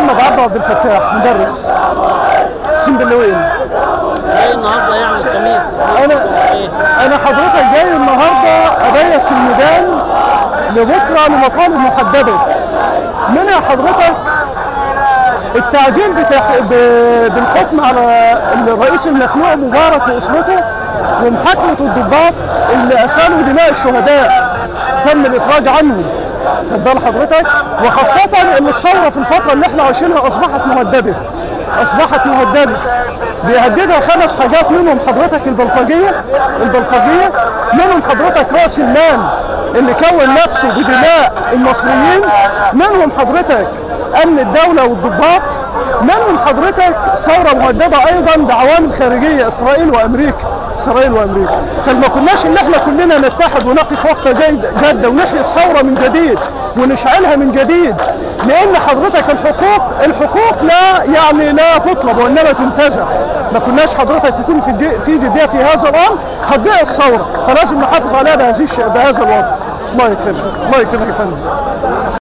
محمد عبد عبد الفتاح مدرس السنبلاوين جاي النهارده يعني الخميس انا ايه انا حضرتك جاي النهارده ابيت في الميدان لبكره لمطالب محدده منها حضرتك التعديل بتاع ب- بالحكم على الرئيس المخلوع مبارك واسرته ومحاكمه الضباط اللي اسالوا دماء الشهداء تم الافراج عنهم خد بال حضرتك وخاصه ان الثوره في الفتره اللي احنا عايشينها اصبحت مهدده اصبحت مهدده بيهددها خمس حاجات منهم حضرتك البلطجيه البلطجيه منهم حضرتك راس المال اللي كون نفسه بدماء المصريين منهم حضرتك امن الدوله والضباط منهم حضرتك ثوره مهدده ايضا بعوامل خارجيه اسرائيل وامريكا اسرائيل وامريكا فما كناش ان احنا كلنا نتحد ونقف وقفه جيد- جاده ونحيي الثوره من جديد ونشعلها من جديد لان حضرتك الحقوق الحقوق لا يعني لا تطلب وانما تنتزع ما كناش حضرتك يكون في جي- في جديه في هذا الامر هتضيع الثوره فلازم نحافظ عليها بهذه الش- بهذا الوضع الله يكرمك الله يكرمك يا فندم